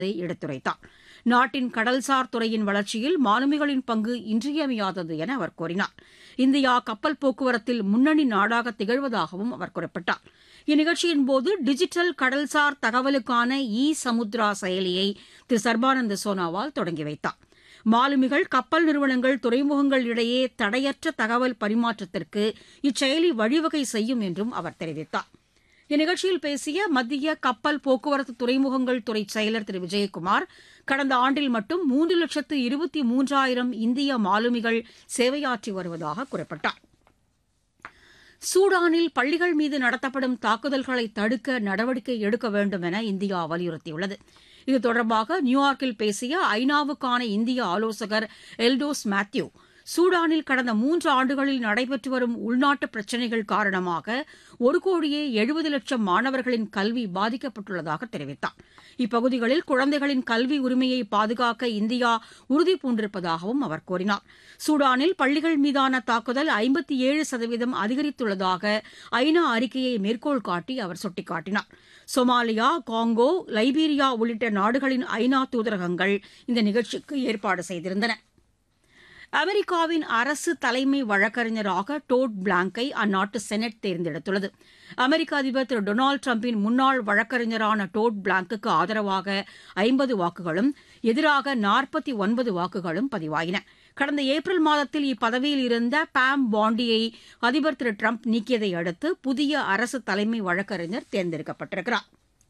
என்பதை எடுத்துரைத்தார் நாட்டின் கடல்சார் துறையின் வளர்ச்சியில் மாலுமிகளின் பங்கு இன்றியமையாதது என அவர் கூறினார் இந்தியா கப்பல் போக்குவரத்தில் முன்னணி நாடாக திகழ்வதாகவும் அவர் குறிப்பிட்டார் இந்நிகழ்ச்சியின்போது டிஜிட்டல் கடல்சார் தகவலுக்கான இ சமுத்ரா செயலியை திரு சர்பானந்த சோனாவால் தொடங்கி வைத்தார் மாலுமிகள் கப்பல் நிறுவனங்கள் துறைமுகங்கள் இடையே தடையற்ற தகவல் பரிமாற்றத்திற்கு இச்செயலி வழிவகை செய்யும் என்றும் அவர் தெரிவித்தார் இந்நிகழ்ச்சியில் பேசிய மத்திய கப்பல் போக்குவரத்து துறைமுகங்கள் துறை செயலர் திரு விஜயகுமார் கடந்த ஆண்டில் மட்டும் மூன்று லட்சத்து இருபத்தி மூன்றாயிரம் இந்திய மாலுமிகள் சேவையாற்றி வருவதாக குறிப்பிட்டார் சூடானில் பள்ளிகள் மீது நடத்தப்படும் தாக்குதல்களை தடுக்க நடவடிக்கை எடுக்க வேண்டும் என இந்தியா வலியுறுத்தியுள்ளது இது தொடர்பாக நியூயார்க்கில் பேசிய ஐநாவுக்கான இந்திய ஆலோசகர் எல்டோஸ் மேத்யூ சூடானில் கடந்த மூன்று ஆண்டுகளில் நடைபெற்று வரும் உள்நாட்டு பிரச்சினைகள் காரணமாக ஒரு கோடியே எழுபது லட்சம் மாணவர்களின் கல்வி பாதிக்கப்பட்டுள்ளதாக தெரிவித்தார் இப்பகுதிகளில் குழந்தைகளின் கல்வி உரிமையை பாதுகாக்க இந்தியா உறுதி பூண்டிருப்பதாகவும் அவர் கூறினார் சூடானில் பள்ளிகள் மீதான தாக்குதல் ஐம்பத்தி ஏழு சதவீதம் அதிகரித்துள்ளதாக ஐநா அறிக்கையை மேற்கோள் காட்டி அவர் சுட்டிக்காட்டினார் சொமாலியா காங்கோ லைபீரியா உள்ளிட்ட நாடுகளின் ஐநா தூதரகங்கள் இந்த நிகழ்ச்சிக்கு ஏற்பாடு செய்திருந்தன அமெரிக்காவின் அரசு தலைமை வழக்கறிஞராக டோட் பிளாங்கை அந்நாட்டு செனட் தேர்ந்தெடுத்துள்ளது அமெரிக்க அதிபர் திரு டொனால்டு டிரம்பின் முன்னாள் வழக்கறிஞரான டோட் பிளாங்குக்கு ஆதரவாக ஐம்பது வாக்குகளும் எதிராக நாற்பத்தி ஒன்பது வாக்குகளும் பதிவாயின கடந்த ஏப்ரல் மாதத்தில் இப்பதவியில் இருந்த பாம் பாண்டியை அதிபர் திரு டிரம்ப் நீக்கியதை அடுத்து புதிய அரசு தலைமை வழக்கறிஞர் தேர்ந்தெடுக்கப்பட்டிருக்கிறார்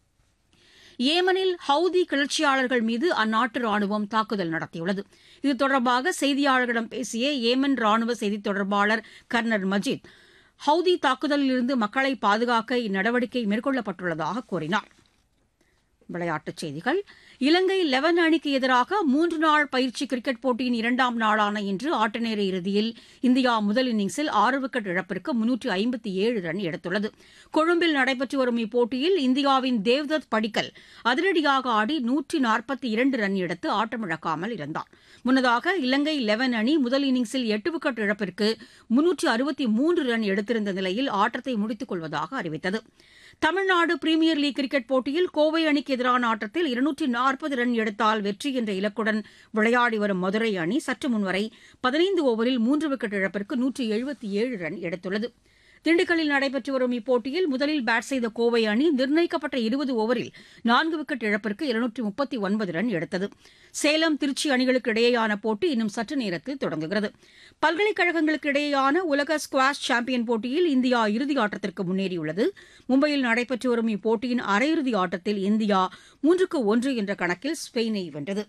ஏமனில் ஹவுதி கிளர்ச்சியாளர்கள் மீது அந்நாட்டு ராணுவம் தாக்குதல் நடத்தியுள்ளது இது தொடர்பாக செய்தியாளர்களிடம் பேசிய ஏமன் ராணுவ செய்தித் தொடர்பாளர் கர்னல் மஜித் ஹவுதி தாக்குதலிலிருந்து மக்களை பாதுகாக்க இந்நடவடிக்கை மேற்கொள்ளப்பட்டுள்ளதாக கூறினார் விளையாட்டுச் செய்திகள் இலங்கை லெவன் அணிக்கு எதிராக மூன்று நாள் பயிற்சி கிரிக்கெட் போட்டியின் இரண்டாம் நாளான இன்று ஆட்டநேர இறுதியில் இந்தியா முதல் இன்னிங்ஸில் ஆறு விக்கெட் இழப்பிற்கு முன்னூற்று ஐம்பத்தி ஏழு ரன் எடுத்துள்ளது கொழும்பில் நடைபெற்று வரும் இப்போட்டியில் இந்தியாவின் தேவ்தத் படிக்கல் அதிரடியாக ஆடி நூற்றி நாற்பத்தி இரண்டு ரன் எடுத்து ஆட்டமிழக்காமல் இருந்தார் முன்னதாக இலங்கை லெவன் அணி முதல் இன்னிங்ஸில் எட்டு விக்கெட் இழப்பிற்கு முன்னூற்று அறுபத்தி மூன்று ரன் எடுத்திருந்த நிலையில் ஆட்டத்தை முடித்துக் கொள்வதாக அறிவித்தது தமிழ்நாடு பிரீமியர் லீக் கிரிக்கெட் போட்டியில் கோவை அணிக்கு எதிரான ஆட்டத்தில் இருநூற்றி நாற்பது ரன் எடுத்தால் வெற்றி என்ற இலக்குடன் விளையாடி வரும் மதுரை அணி சற்று முன்வரை பதினைந்து ஓவரில் மூன்று விக்கெட் இழப்பிற்கு நூற்றி எழுபத்தி ஏழு ரன் எடுத்துள்ளது திண்டுக்கல்லில் நடைபெற்று வரும் இப்போட்டியில் முதலில் பேட் செய்த கோவை அணி நிர்ணயிக்கப்பட்ட இருபது ஓவரில் நான்கு விக்கெட் இழப்பிற்கு இருநூற்றி முப்பத்தி ஒன்பது ரன் எடுத்தது சேலம் திருச்சி அணிகளுக்கு இடையேயான போட்டி இன்னும் சற்று நேரத்தில் தொடங்குகிறது பல்கலைக்கழகங்களுக்கு இடையேயான உலக ஸ்குவாஷ் சாம்பியன் போட்டியில் இந்தியா இறுதி ஆட்டத்திற்கு முன்னேறியுள்ளது மும்பையில் நடைபெற்று வரும் இப்போட்டியின் அரையிறுதி ஆட்டத்தில் இந்தியா மூன்றுக்கு ஒன்று என்ற கணக்கில் ஸ்பெயினை வென்றது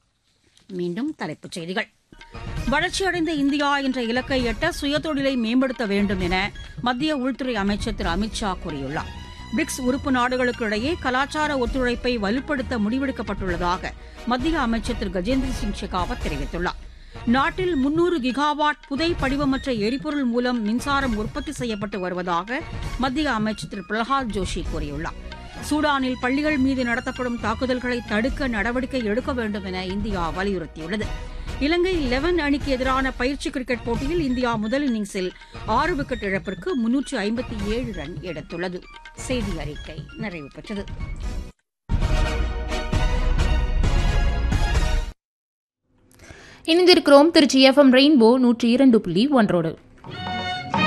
மீண்டும் தலைப்புச் செய்திகள் வளர்ச்சியடைந்த இந்தியா என்ற இலக்கை எட்ட சுயதொழிலை மேம்படுத்த வேண்டும் என மத்திய உள்துறை அமைச்சர் திரு அமித் ஷா கூறியுள்ளார் பிரிக்ஸ் உறுப்பு நாடுகளுக்கு இடையே கலாச்சார ஒத்துழைப்பை வலுப்படுத்த முடிவெடுக்கப்பட்டுள்ளதாக மத்திய அமைச்சர் திரு கஜேந்திர சிங் ஷெகாவத் தெரிவித்துள்ளார் நாட்டில் முன்னூறு கிகாவாட் புதை படிவமற்ற எரிபொருள் மூலம் மின்சாரம் உற்பத்தி செய்யப்பட்டு வருவதாக மத்திய அமைச்சர் திரு பிரகலாத் ஜோஷி கூறியுள்ளார் சூடானில் பள்ளிகள் மீது நடத்தப்படும் தாக்குதல்களை தடுக்க நடவடிக்கை எடுக்க வேண்டும் என இந்தியா வலியுறுத்தியுள்ளது இலங்கை லெவன் அணிக்கு எதிரான பயிற்சி கிரிக்கெட் போட்டியில் இந்தியா முதல் இன்னிங்ஸில் ஆறு விக்கெட் இழப்பிற்கு முன்னூற்று ஐம்பத்தி ஏழு ரன் எடுத்துள்ளது செய்தி அறிக்கை நிறைவு பெற்றது இணைந்திருக்கிறோம் திருச்சி எஃப்எம் ரெயின்போ நூற்றி இரண்டு புள்ளி ஒன்றோடு